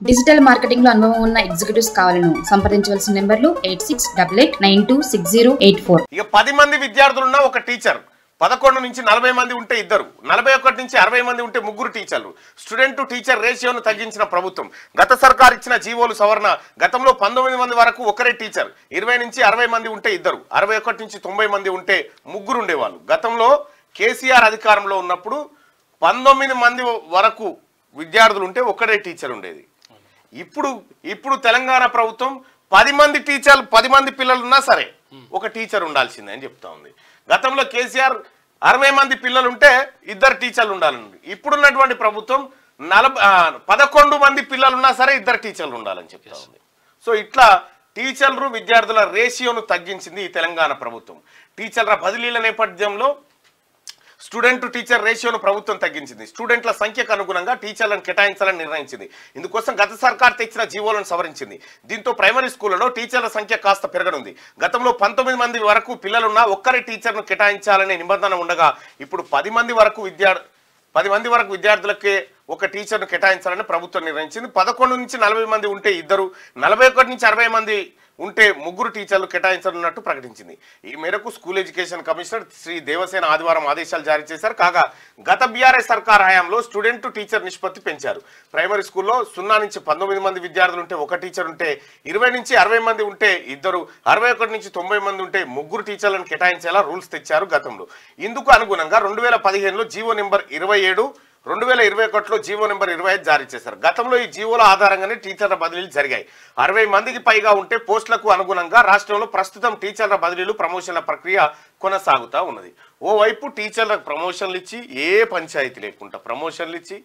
Digital marketing లో అనుభవం ఉన్న ఎగ్జిక్యూటివ్స్ కావాలను సంప్రదించవలసిన నెంబర్లు eight six double eight nine two six zero eight four ఇక పది మంది విద్యార్థులున్న ఒక టీచర్ పదకొండు నుంచి నలభై మంది ఉంటే ఇద్దరు నలభై ఒకటి నుంచి అరవై మంది ఉంటే ముగ్గురు టీచర్లు స్టూడెంట్ టు టీచర్ రేషియోను తగ్గించిన ప్రభుత్వం గత సర్కార్ ఇచ్చిన జీవోలు సవరణ గతంలో పంతొమ్మిది మంది వరకు ఒకరే టీచర్ ఇరవై నుంచి అరవై మంది ఉంటే ఇద్దరు అరవై ఒకటి నుంచి తొంభై మంది ఉంటే ముగ్గురు ఉండేవాళ్ళు గతంలో కేసీఆర్ అధికారంలో ఉన్నప్పుడు పంతొమ్మిది మంది వరకు విద్యార్థులు ఉంటే ఒక్కడే టీచర్ ఉండేది ఇప్పుడు ఇప్పుడు తెలంగాణ ప్రభుత్వం పది మంది టీచర్లు పది మంది పిల్లలు ఉన్నా సరే ఒక టీచర్ ఉండాల్సిందే అని చెప్తా ఉంది గతంలో కేసీఆర్ అరవై మంది పిల్లలు ఉంటే ఇద్దరు టీచర్లు ఉండాలని ఇప్పుడున్నటువంటి ప్రభుత్వం నలభై పదకొండు మంది పిల్లలు ఉన్నా సరే ఇద్దరు టీచర్లు ఉండాలని చెప్తా ఉంది సో ఇట్లా టీచర్లు విద్యార్థుల రేషియోను తగ్గించింది ఈ తెలంగాణ ప్రభుత్వం టీచర్ల బదిలీల నేపథ్యంలో స్టూడెంట్ టు టీచర్ రేషియోను ప్రభుత్వం తగ్గించింది స్టూడెంట్ల సంఖ్యకు అనుగుణంగా టీచర్లను కేటాయించాలని నిర్ణయించింది ఇందుకోసం గత సర్కార్ తెచ్చిన జీవోలను సవరించింది దీంతో ప్రైమరీ స్కూళ్లలో టీచర్ల సంఖ్య కాస్త పెరగనుంది గతంలో పంతొమ్మిది మంది వరకు పిల్లలున్నా ఒక్కరి టీచర్ను కేటాయించాలనే నిబంధన ఉండగా ఇప్పుడు పది మంది వరకు విద్యార్థి పది మంది వరకు విద్యార్థులకే ఒక టీచర్ను కేటాయించాలని ప్రభుత్వం నిర్ణయించింది పదకొండు నుంచి నలభై మంది ఉంటే ఇద్దరు నలభై ఒకటి నుంచి అరవై మంది ఉంటే ముగ్గురు టీచర్లు కేటాయించనున్నట్టు ప్రకటించింది ఈ మేరకు school education commissioner Shri Devasena ఆదివారం ఆదేశాలు జారీ చేశారు కాగా గత బీఆర్ఎస్ సర్కార్ హయాంలో స్టూడెంట్ టు టీచర్ నిష్పత్తి పెంచారు ప్రైమరీ స్కూల్లో సున్నా నుంచి పంతొమ్మిది మంది విద్యార్థులు ఉంటే ఒక టీచర్ ఉంటే ఇరవై నుంచి అరవై మంది ఉంటే ఇద్దరు అరవై ఒకటి నుంచి తొంభై మంది ఉంటే ముగ్గురు టీచర్లను కేటాయించేలా రూల్స్ తెచ్చారు గతంలో ఇందుకు అనుగుణంగా రెండు వేల పదిహేనులో జీవో నెంబర్ ఇరవై ఏడు రెండు వేల ఇరవై ఒకటిలో జీవో నెంబర్ ఇరవై ఐదు జారీ చేశారు గతంలో ఈ జీవోల ఆధారంగానే టీచర్ల బదిలీలు జరిగాయి అరవై మందికి పైగా ఉంటే పోస్టులకు అనుగుణంగా రాష్ట్రంలో ప్రస్తుతం టీచర్ల బదిలీలు ప్రమోషన్ల ప్రక్రియ కొనసాగుతా ఉన్నది ఓవైపు టీచర్లకు ప్రమోషన్లు ఇచ్చి ఏ పంచాయతీ లేకుండా ప్రమోషన్లు ఇచ్చి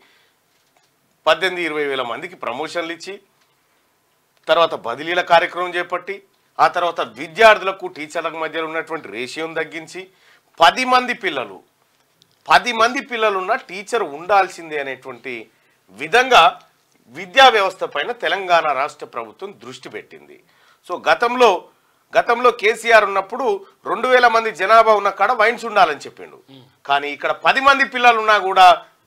పద్దెనిమిది ఇరవై వేల మందికి ప్రమోషన్లు ఇచ్చి తర్వాత బదిలీల కార్యక్రమం చేపట్టి ఆ తర్వాత విద్యార్థులకు టీచర్లకు మధ్య ఉన్నటువంటి రేషియోను తగ్గించి పది మంది పిల్లలు పది మంది పిల్లలున్న టీచర్ ఉండాల్సిందే అనేటువంటి విధంగా విద్యా వ్యవస్థ పైన తెలంగాణ రాష్ట్ర ప్రభుత్వం దృష్టి పెట్టింది సో గతంలో గతంలో కేసీఆర్ ఉన్నప్పుడు రెండు వేల మంది జనాభా ఉన్న కాడ వైన్స్ ఉండాలని చెప్పిండు కానీ ఇక్కడ పది మంది పిల్లలు ఉన్నా కూడా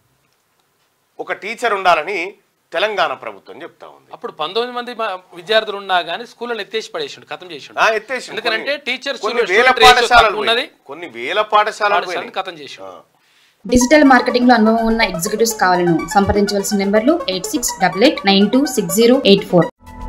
ఒక టీచర్ ఉండాలని తెలంగాణ ప్రభుత్వం చెప్తా ఉంది అప్పుడు పంతొమ్మిది మంది మ- విద్యార్థులు ఉన్నా కానీ స్కూళ్ళని ఎత్తేసి పడేసిండు కథం చేసిండు ఆ, ఎత్తేసిండు. ఎందుకంటే కొన్ని- టీచర్ కొన్ని స్టూడెంట్ వేల రేషియో పాఠశాలలు తక్కువ ఉన్నది పోయినాయి. కొన్ని వేల పాఠశాలలు పాఠశాలని పోయినాయి. కథం చేసిండు ఆ. డిజిటల్ మార్కెటింగ్ లో అనుభవం ఉన్న ఎగ్జిక్యూటివ్స్ కావాలను సంప్రదించవలసిన నెంబర్లు eight six double eight nine two six zero eight four